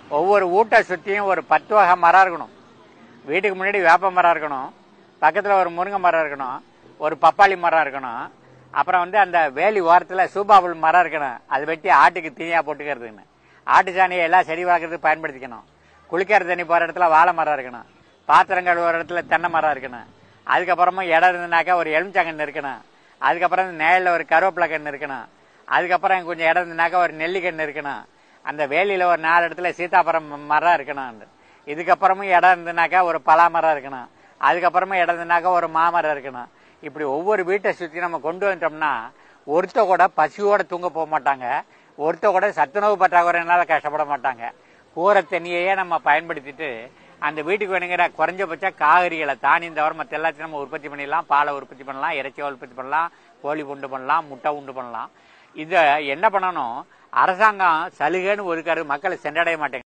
ஒவ்வொரு வீட்டை சுற்றியும் ஒரு பத்து வகை மரம் இருக்கணும் வீட்டுக்கு முன்னாடி வேப்ப மரம் இருக்கணும் பக்கத்தில் ஒரு முருங்கை மரம் இருக்கணும் ஒரு பப்பாளி மரம் இருக்கணும் அப்புறம் வந்து அந்த வேலி ஓரத்தில் சூப்பாபுல் மரம் இருக்கணும் அது வெட்டி ஆட்டுக்கு தீனியாக போட்டுக்கிறதுன்னு ஆட்டு சாணியை எல்லாம் செடி வளர்க்குறதுக்கு பயன்படுத்திக்கணும் குளிக்கிற தண்ணி போகிற இடத்துல வாழை மரம் இருக்கணும் பாத்திரம் கழுவுற இடத்துல தென்னை மரம் இருக்கணும் அதுக்கப்புறமா இடம் இருந்ததுனாக்கா ஒரு எலுமிச்சங்கன்று இருக்கணும் அதுக்கப்புறம் நேரில் ஒரு கருவேப்பிலை கன்று இருக்கணும் அதுக்கப்புறம் கொஞ்சம் இடம் இருந்ததுனாக்கா ஒரு நெல்லிக்கன்று இருக்கணும் அந்த வேலியில் ஒரு நாலு இடத்துல சீதாப்பழம் மரம் இருக்கணும் இதுக்கப்புறமும் இடம் இருந்ததுனாக்கா ஒரு பலா மரம் இருக்கணும் அதுக்கப்புறமா இடம் இருந்ததுனாக்கா ஒரு மாமரம் இருக்கணும் இப்படி ஒவ்வொரு வீட்டை சுற்றி நம்ம கொண்டு வந்துட்டோம்னா ஒருத்த கூட பசியோட தூங்க போக மாட்டாங்க ஒருத்த கூட சத்துணவு பற்றாக்குறையினால கஷ்டப்பட மாட்டாங்க கூரை தண்ணியையே நம்ம பயன்படுத்திட்டு அந்த வீட்டுக்கு வேணுங்கிற குறைஞ்சபட்ச காய்கறிகளை தானியம் தவிர மற்ற எல்லாத்தையும் நம்ம உற்பத்தி பண்ணிடலாம் பாலை உற்பத்தி பண்ணலாம் இறைச்சியை உற்பத்தி பண்ணலாம் கோழி உண்டு பண்ணலாம் முட்டை உண்டு பண்ணலாம் இதை என்ன பண்ணணும் அரசாங்கம் சலுகைன்னு ஒதுக்காரு மக்களை சென்றடைய மாட்டேங்குது